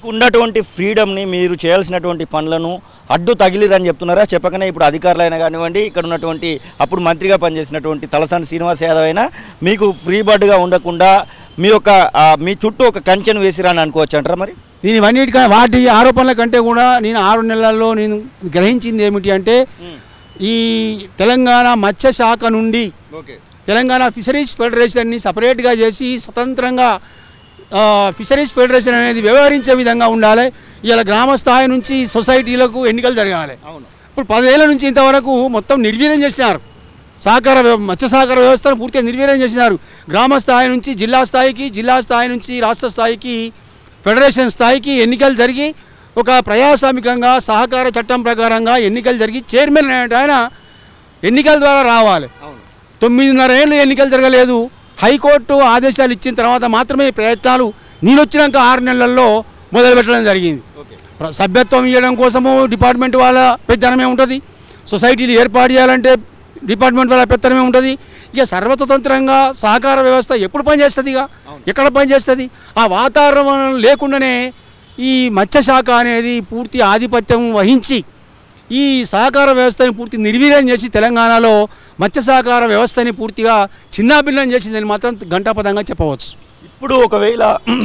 ఉన్నటువంటి ఫ్రీడమ్ని మీరు చేయాల్సినటువంటి పనులను అడ్డు తగిలిరని చెప్తున్నారా చెప్పకనే ఇప్పుడు అధికారులైనా కానివ్వండి ఇక్కడ ఉన్నటువంటి అప్పుడు మంత్రిగా పనిచేసినటువంటి తలసాని శ్రీనివాస్ యాదవ్ అయినా మీకు ఫ్రీ బర్డ్గా ఉండకుండా మీ యొక్క ఆ, మీ చుట్టూ ఒక కంచెను వేసిరని అనుకోవచ్చు అంటారా మరి నేను ఇవన్నిటికీ వాటి ఆరోపణల కంటే కూడా నేను ఆరు నెలల్లో నేను గ్రహించింది ఏమిటి అంటే ఈ తెలంగాణ మత్స్య శాఖ నుండి ఓకే తెలంగాణ ఫిషరీస్ ఫెడరేషన్ని సపరేట్గా చేసి స్వతంత్రంగా ఆ, ఫిషరీస్ ఫెడరేషన్ అనేది వ్యవహరించే విధంగా ఉండాలి ఇలా గ్రామ స్థాయి నుంచి సొసైటీలకు ఎన్నికలు జరగాలి అవును ఇప్పుడు పదేళ్ల నుంచి ఇంతవరకు మొత్తం నిర్వీర్యం చేసినారు సహకార వ్యవ- మత్స్య సహకార వ్యవస్థను పూర్తిగా నిర్వీర్యం చేసినారు గ్రామ స్థాయి నుంచి జిల్లా స్థాయికి జిల్లా స్థాయి నుంచి రాష్ట్ర స్థాయికి ఫెడరేషన్ స్థాయికి ఎన్నికలు జరిగి ఒక ప్రజాస్వామికంగా సహకార చట్టం ప్రకారంగా ఎన్నికలు జరిగి చైర్మన్ అనేట ఆయన ఎన్నికల ద్వారా రావాలి అవును తొమ్మిదిన్నర ఏళ్ళు ఎన్నికలు జరగలేదు హైకోర్టు ఆదేశాలు ఇచ్చిన తర్వాత మాత్రమే ఈ ప్రయత్నాలు నేను వచ్చినాక ఆరు నెలల్లో మొదలుపెట్టడం జరిగింది ఓకే ప్ర- సభ్యత్వం ఇవ్వడం కోసము డిపార్ట్మెంట్ వాళ్ళ పెత్తనమే ఉంటుంది సొసైటీలు ఏర్పాటు చేయాలంటే డిపార్ట్మెంట్ వాళ్ళ పెత్తనమే ఉంటుంది ఇక సర్వస్వతంత్రంగా సహకార వ్యవస్థ ఎప్పుడు పనిచేస్తుంది ఇక ఎక్కడ పనిచేస్తుంది ఆ వాతావరణం లేకుండానే ఈ మత్స్య శాఖ అనేది పూర్తి ఆధిపత్యం వహించి ఈ సహకార వ్యవస్థని పూర్తి నిర్వీర్యం చేసి తెలంగాణలో మత్స్య సహకార వ్యవస్థని పూర్తిగా చిన్నాభిన్నం చేసిందని మాత్రం ఘంటాపదంగా చెప్పవచ్చు ఇప్పుడు ఒకవేళ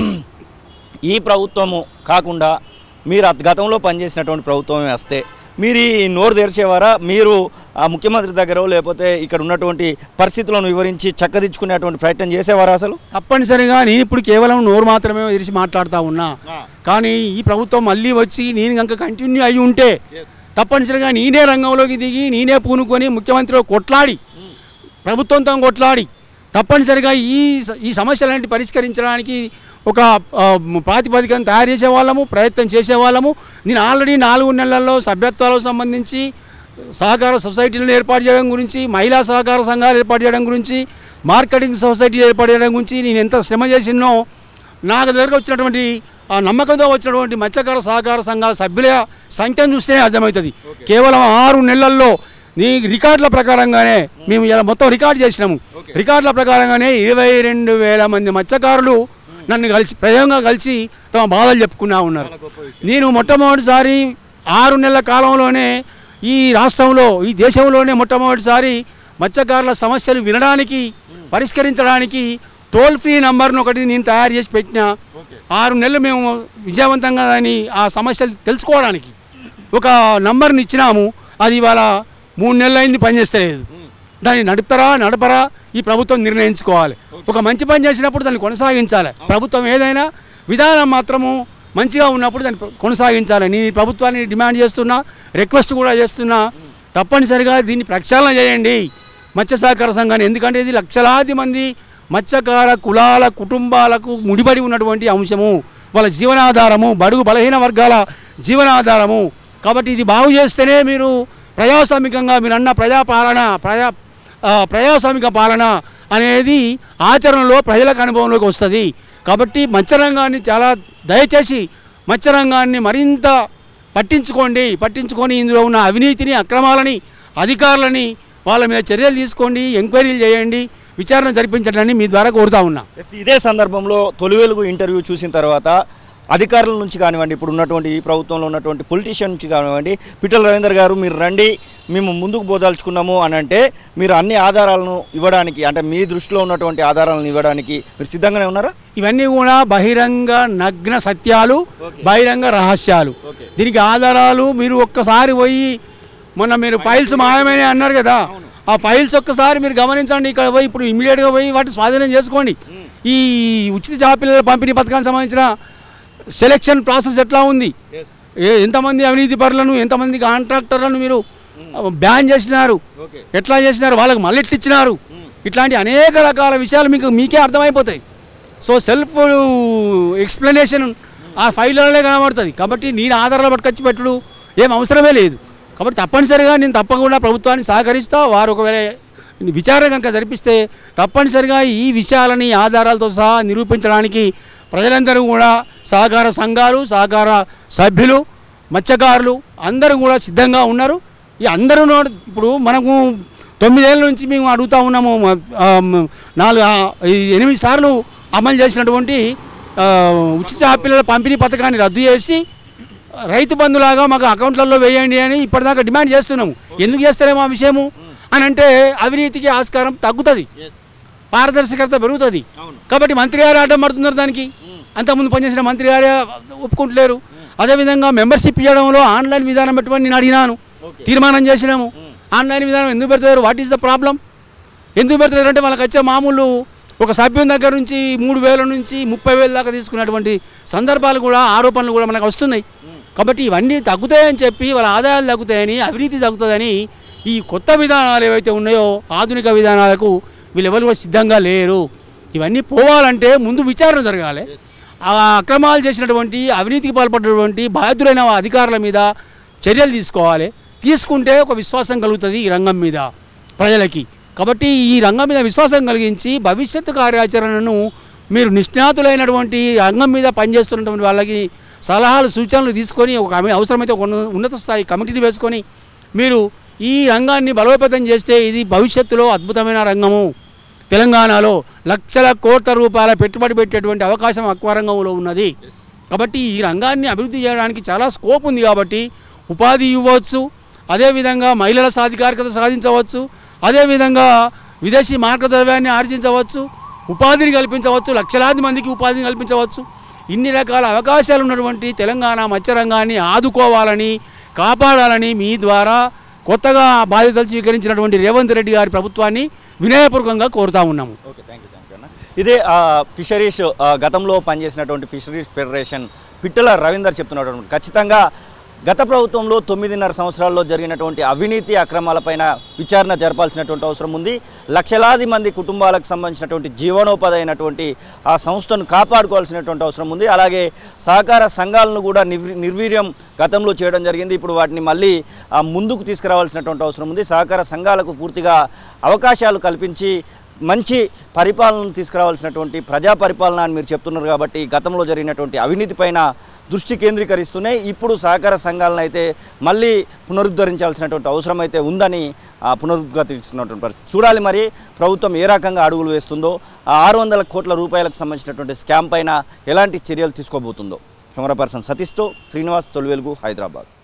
ఈ ప్రభుత్వము కాకుండా మీరు అత- గతంలో పనిచేసినటువంటి ప్రభుత్వమే వస్తే మీరు ఈ నోరు తెరిచేవారా మీరు ఆ ముఖ్యమంత్రి దగ్గర లేకపోతే ఇక్కడ ఉన్నటువంటి పరిస్థితులను వివరించి చక్కదిచ్చుకునేటువంటి ప్రయత్నం చేసేవారా అసలు తప్పనిసరిగా నేను ఇప్పుడు కేవలం నోరు మాత్రమే తెరిచి మాట్లాడుతూ ఉన్నా కానీ ఈ ప్రభుత్వం మళ్ళీ వచ్చి నేను కనుక కంటిన్యూ అయి ఉంటే తప్పనిసరిగా నేనే రంగంలోకి దిగి నేనే పూనుకొని ముఖ్యమంత్రిలో కొట్లాడి ప్రభుత్వంతో కొట్లాడి తప్పనిసరిగా ఈ స- ఈ సమస్యలన్నింటి పరిష్కరించడానికి ఒక ఆ, ప్రాతిపదికను తయారు చేసేవాళ్ళము ప్రయత్నం చేసేవాళ్ళము నేను ఆల్రెడీ నాలుగు నెలల్లో సభ్యత్వాలకు సంబంధించి సహకార సొసైటీలను ఏర్పాటు చేయడం గురించి మహిళా సహకార సంఘాలు ఏర్పాటు చేయడం గురించి మార్కెటింగ్ సొసైటీ ఏర్పాటు చేయడం గురించి నేను ఎంత శ్రమ చేసినో నాకు దగ్గరకు వచ్చినటువంటి ఆ నమ్మకంతో వచ్చినటువంటి మత్స్యకార సహకార సంఘాల సభ్యుల సంఖ్యను చూస్తేనే అర్థమవుతుంది కేవలం ఆరు నెలల్లో నీ రికార్డుల ప్రకారంగానే మేము ఇలా మొత్తం రికార్డు చేసినాము రికార్డుల ప్రకారంగానే ఇరవై రెండు వేల మంది మత్స్యకారులు నన్ను కలిసి ప్రయోగంగా కలిసి తమ బాధలు చెప్పుకున్నా ఉన్నారు నేను మొట్టమొదటిసారి ఆరు నెలల కాలంలోనే ఈ రాష్ట్రంలో ఈ దేశంలోనే మొట్టమొదటిసారి మత్స్యకారుల సమస్యలు వినడానికి పరిష్కరించడానికి టోల్ ఫ్రీ నంబర్ను ఒకటి నేను తయారు చేసి పెట్టిన ఆరు నెలలు మేము విజయవంతంగా దాన్ని ఆ సమస్యలు తెలుసుకోవడానికి ఒక నంబర్ని ఇచ్చినాము అది ఇవాళ మూడు నెలలు అయింది పనిచేస్తలేదు దాన్ని నడుపుతారా నడపరా ఈ ప్రభుత్వం నిర్ణయించుకోవాలి ఒక మంచి పని చేసినప్పుడు దాన్ని కొనసాగించాలి ప్రభుత్వం ఏదైనా విధానం మాత్రము మంచిగా ఉన్నప్పుడు దాన్ని ప్ర- కొనసాగించాలి నేను ఈ ప్రభుత్వాన్ని డిమాండ్ చేస్తున్నా రిక్వెస్ట్ కూడా చేస్తున్నా తప్పనిసరిగా దీన్ని ప్రక్షాళన చేయండి మత్స్య సహకార సంఘాన్ని ఎందుకంటే ఇది లక్షలాది మంది మత్స్యకార కులాల కుటుంబాలకు ముడిపడి ఉన్నటువంటి అంశము వాళ్ళ జీవనాధారము బడుగు బలహీన వర్గాల జీవనాధారము కాబట్టి ఇది బాగు చేస్తేనే మీరు ప్రజాస్వామికంగా మీరు అన్న ప్రజాపాలన ప్రజా ఆ, ప్రజాస్వామిక పాలన అనేది ఆచరణలో ప్రజలకు అనుభవంలోకి వస్తుంది కాబట్టి మత్స్యరంగాన్ని చాలా దయచేసి మత్స్యరంగాన్ని మరింత పట్టించుకోండి పట్టించుకొని ఇందులో ఉన్న అవినీతిని అక్రమాలని అధికారులని వాళ్ళ మీద చర్యలు తీసుకోండి ఎంక్వైరీలు చేయండి విచారణ జరిపించడాన్ని మీ ద్వారా కోరుతా ఉన్నా ఎస్, ఇదే సందర్భంలో తొలి వెలుగు ఇంటర్వ్యూ చూసిన తర్వాత అధికారుల నుంచి కానివ్వండి ఇప్పుడు ఉన్నటువంటి ఈ ప్రభుత్వంలో ఉన్నటువంటి పొలిటీషియన్ నుంచి కానివ్వండి పిట్టల రవీందర్ గారు మీరు రండి మేము ముందుకు పోదలుచుకున్నాము అని అంటే మీరు అన్ని ఆధారాలను ఇవ్వడానికి అంటే మీ దృష్టిలో ఉన్నటువంటి ఆధారాలను ఇవ్వడానికి మీరు సిద్ధంగానే ఉన్నారా ఇవన్నీ కూడా బహిరంగ నగ్న సత్యాలు బహిరంగ రహస్యాలు దీనికి ఆధారాలు మీరు ఒక్కసారి పోయి మొన్న మీరు ఫైల్స్ మాయమని అన్నారు కదా ఆ ఫైల్స్ ఒక్కసారి మీరు గమనించండి ఇక్కడ పోయి ఇప్పుడు ఇమీడియట్గా పోయి వాటిని స్వాధీనం చేసుకోండి ఈ ఉచిత జాబిల్లల పంపిణీ పథకానికి సంబంధించిన సెలెక్షన్ ప్రాసెస్ ఎట్లా ఉంది ఏ ఎంతమంది అవినీతి పరులను ఎంతమంది కాంట్రాక్టర్లను మీరు బ్యాన్ చేసినారు ఓకే ఎట్లా చేసినారు వాళ్ళకి మళ్ళీ ఎట్లా ఇచ్చినారు ఇట్లాంటి అనేక రకాల విషయాలు మీకు మీకే అర్థమైపోతాయి సో సెల్ఫ్ ఎక్స్ప్లెనేషన్ ఆ ఫైళ్ళలోనే కనబడుతుంది కాబట్టి నేను ఆధారాలు పట్టుకొచ్చి పెట్టుడు ఏం అవసరమే లేదు కాబట్టి తప్పనిసరిగా నేను తప్పకుండా ప్రభుత్వాన్ని సహకరిస్తా వారు ఒకవేళ విచారణ కనుక జరిపిస్తే తప్పనిసరిగా ఈ విషయాలని ఆధారాలతో సహా నిరూపించడానికి ప్రజలందరూ కూడా సహకార సంఘాలు సహకార సభ్యులు మత్స్యకారులు అందరూ కూడా సిద్ధంగా ఉన్నారు ఈ అందరూ నోడు- ఇప్పుడు మనకు తొమ్మిదేళ్ళ నుంచి మేము అడుగుతా ఉన్నాము మ- ఆ, మ- నాలుగు ఆ, ఈ ఎనిమిది సార్లు అమలు చేసినటువంటి ఆ, ఉచిత పిల్లల పంపిణీ పథకాన్ని రద్దు చేసి రైతు బంధులాగా మాకు అకౌంట్లలో వేయండి అని ఇప్పటిదాకా డిమాండ్ చేస్తున్నాము ఎందుకు చేస్తారేమో ఆ విషయము అని అంటే అవినీతికి ఆస్కారం తగ్గుతుంది పారదర్శకత పెరుగుతుంది అవును. కాబట్టి మంత్రి గారు అడ్డం పడుతున్నారు దానికి అంతకుముందు పనిచేసిన మంత్రి గారే ఒప్పుకుంటలేరు అదేవిధంగా మెంబర్షిప్ ఇవ్వడంలో ఆన్లైన్ విధానం పెట్టమని నేను అడిగినాను తీర్మానం చేసినాము ఆన్లైన్ విధానం ఎందుకు పెడతారు వాట్ ఈస్ ద ప్రాబ్లం ఎందుకు పెడతారు అంటే వాళ్ళకి వచ్చే మామూలు ఒక సభ్యుని దగ్గర నుంచి మూడు వేల నుంచి ముప్పై వేల దాకా తీసుకున్నటువంటి సందర్భాలు కూడా ఆరోపణలు కూడా మనకు వస్తున్నాయి కాబట్టి ఇవన్నీ తగ్గుతాయని చెప్పి వాళ్ళ ఆదాయాలు తగ్గుతాయని అవినీతి తగ్గుతుందని ఈ కొత్త విధానాలు ఏవైతే ఉన్నాయో ఆధునిక విధానాలకు వీళ్ళెవరు కూడా సిద్ధంగా లేరు ఇవన్నీ పోవాలంటే ముందు విచారణ జరగాలి ఆ అక్రమాలు చేసినటువంటి అవినీతికి పాల్పడినటువంటి బాధ్యులైన అధికారుల మీద చర్యలు తీసుకోవాలి తీసుకుంటే ఒక విశ్వాసం కలుగుతుంది ఈ రంగం మీద ప్రజలకి కాబట్టి ఈ రంగం మీద విశ్వాసం కలిగించి భవిష్యత్తు కార్యాచరణను మీరు నిష్ణాతులైనటువంటి రంగం మీద పనిచేస్తున్నటువంటి వాళ్ళకి సలహాలు సూచనలు తీసుకొని ఒక కమి- అవసరమైతే ఒక ఉన్న- ఉన్నత స్థాయి కమిటీని వేసుకొని మీరు ఈ రంగాన్ని బలోపేతం చేస్తే ఇది భవిష్యత్తులో అద్భుతమైన రంగము తెలంగాణలో లక్షల కోట్ల రూపాయల పెట్టుబడి పెట్టేటువంటి అవకాశం అక్వా రంగంలో ఉన్నది కాబట్టి ఈ రంగాన్ని అభివృద్ధి చేయడానికి చాలా స్కోప్ ఉంది కాబట్టి ఉపాధి ఇవ్వచ్చు అదేవిధంగా మహిళల సాధికారికత సాధించవచ్చు అదేవిధంగా విదేశీ మార్క ద్రవ్యాన్ని ఆర్జించవచ్చు ఉపాధిని కల్పించవచ్చు లక్షలాది మందికి ఉపాధిని కల్పించవచ్చు ఇన్ని రకాల అవకాశాలు ఉన్నటువంటి తెలంగాణ మత్స్యరంగాన్ని ఆదుకోవాలని కాపాడాలని మీ ద్వారా కొత్తగా బాధ్యతలు స్వీకరించినటువంటి రేవంత్ రెడ్డి గారి ప్రభుత్వాన్ని వినయపూర్వకంగా కోరుతా ఉన్నాము okay thank you thank you అన్న ఇదే ఆ, ఫిషరీస్ ఆ, గతంలో పనిచేసినటువంటి ఫిషరీస్ ఫెడరేషన్ పిట్టల రవీందర్ చెప్తున్నటువంటి ఖచ్చితంగా గత ప్రభుత్వంలో తొమ్మిదిన్నర సంవత్సరాల్లో జరిగినటువంటి అవినీతి అక్రమాలపైన విచారణ జరపాల్సినటువంటి అవసరం ఉంది లక్షలాది మంది కుటుంబాలకు సంబంధించినటువంటి జీవనోపాధి అయినటువంటి ఆ సంస్థను కాపాడుకోవాల్సినటువంటి అవసరం ఉంది అలాగే సహకార సంఘాలను కూడా నిర్వీ నిర్వీర్యం గతంలో చేయడం జరిగింది ఇప్పుడు వాటిని మళ్ళీ ఆ, ముందుకు తీసుకురావాల్సినటువంటి అవసరం ఉంది సహకార సంఘాలకు పూర్తిగా అవకాశాలు కల్పించి మంచి పరిపాలనను తీసుకురావాల్సినటువంటి ప్రజా పరిపాలన అని మీరు చెప్తున్నారు కాబట్టి గతంలో జరిగినటువంటి అవినీతి పైన దృష్టి కేంద్రీకరిస్తూనే ఇప్పుడు సహకార సంఘాలను అయితే మళ్ళీ పునరుద్ధరించాల్సినటువంటి అవసరం అయితే ఉందని ఆ, పునరుద్ధరించినటువంటి పరిస్థితి చూడాలి మరి ప్రభుత్వం ఏ రకంగా అడుగులు వేస్తుందో ఆ ఆరు వందల కోట్ల రూపాయలకు సంబంధించినటువంటి స్కామ్ పైన ఎలాంటి చర్యలు తీసుకోబోతుందో కెమెరా పర్సన్ సతీష్తో శ్రీనివాస్ తొలివెలుగు హైదరాబాద్